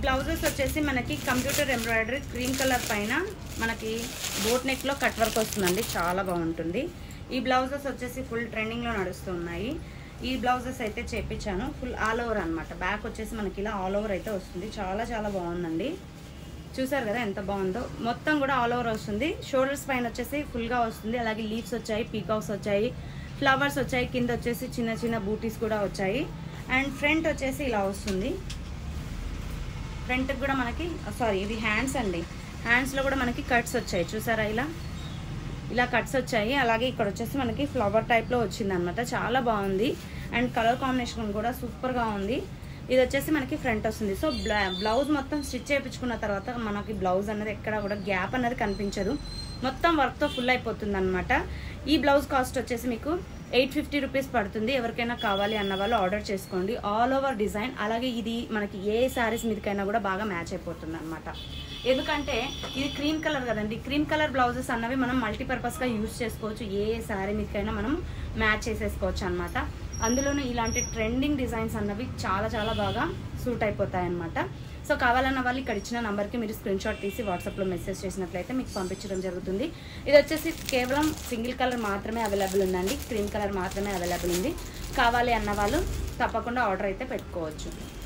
blouses వచ్చేసి మనకి computer embroidery cream colour పైన మనకి బోట్ నెక్లో కట్ వర్క్ వస్తుందండి చాలా బాగుంటుంది ఈ బ్లౌజెస్ వచ్చేసి ఫుల్ ట్రెండింగ్లో నడుస్తున్నాయి ఈ బ్లౌజెస్ అయితే చేపించాను ఫుల్ ఆల్ ఓవర్ అనమాట బ్యాక్ వచ్చేసి మనకి ఇలా ఆల్ ఓవర్ అయితే వస్తుంది చాలా చాలా బాగుందండి చూసారు కదా ఎంత బాగుందో మొత్తం కూడా ఆల్ ఓవర్ వస్తుంది షోల్డర్స్ పైన వచ్చేసి ఫుల్గా వస్తుంది అలాగే లీవ్స్ వచ్చాయి పీకాక్స్ వచ్చాయి ఫ్లవర్స్ వచ్చాయి కింద వచ్చేసి చిన్న చిన్న బూటీస్ కూడా వచ్చాయి అండ్ ఫ్రంట్ వచ్చేసి ఇలా వస్తుంది ఫ్రంట్కి కూడా మనకి సారీ ఇది హ్యాండ్స్ అండి హ్యాండ్స్లో కూడా మనకి కట్స్ వచ్చాయి చూసారా ఇలా ఇలా కట్స్ వచ్చాయి అలాగే ఇక్కడ వచ్చేసి మనకి ఫ్లవర్ టైప్లో వచ్చింది అనమాట చాలా బాగుంది అండ్ కలర్ కాంబినేషన్ కూడా సూపర్గా ఉంది ఇది వచ్చేసి మనకి ఫ్రంట్ వస్తుంది సో బ్లౌజ్ మొత్తం స్టిచ్ చేయించుకున్న తర్వాత మనకి బ్లౌజ్ అనేది ఎక్కడ కూడా గ్యాప్ అనేది కనిపించదు మొత్తం వర్క్తో ఫుల్ అయిపోతుంది అనమాట ఈ బ్లౌజ్ కాస్ట్ వచ్చేసి మీకు ఎయిట్ ఫిఫ్టీ రూపీస్ పడుతుంది ఎవరికైనా కావాలి అన్న వాళ్ళు ఆర్డర్ చేసుకోండి ఆల్ ఓవర్ డిజైన్ అలాగే ఇది మనకి ఏ శారీస్ మీదకైనా కూడా బాగా మ్యాచ్ అయిపోతుంది అనమాట ఎందుకంటే ఇది క్రీమ్ కలర్ కదండి క్రీమ్ కలర్ బ్లౌజెస్ అన్నవి మనం మల్టీపర్పస్గా యూజ్ చేసుకోవచ్చు ఏ ఏ శారీ మీదకైనా మనం మ్యాచ్ చేసేసుకోవచ్చు అనమాట అందులోనూ ఇలాంటి ట్రెండింగ్ డిజైన్స్ అన్నవి చాలా చాలా బాగా సూట్ అయిపోతాయి అనమాట సో కావాలన్న వాళ్ళు ఇక్కడ ఇచ్చిన నంబర్కి మీరు స్క్రీన్ షాట్ తీసి వాట్సాప్లో మెసేజ్ చేసినట్లయితే మీకు పంపించడం జరుగుతుంది ఇది వచ్చేసి కేవలం సింగిల్ కలర్ మాత్రమే అవైలబుల్ ఉందండి క్రీమ్ కలర్ మాత్రమే అవైలబుల్ ఉంది కావాలి అన్న వాళ్ళు తప్పకుండా ఆర్డర్ అయితే పెట్టుకోవచ్చు